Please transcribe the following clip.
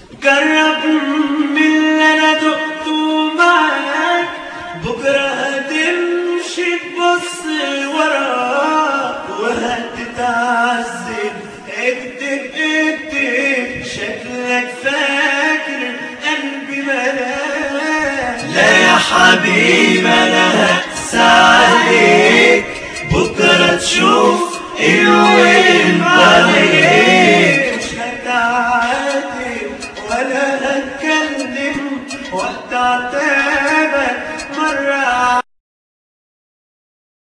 جرب من اللي انا دقته معاك بكرة هتمشي تبص وراك وهتتعذب اكتب اكتب شكلك فاكر قلبي ملاك لا يا حبيبي انا هقسى عليك بكرة تشوف الوين عليك مش هتعاتب ولا هتكلم وقت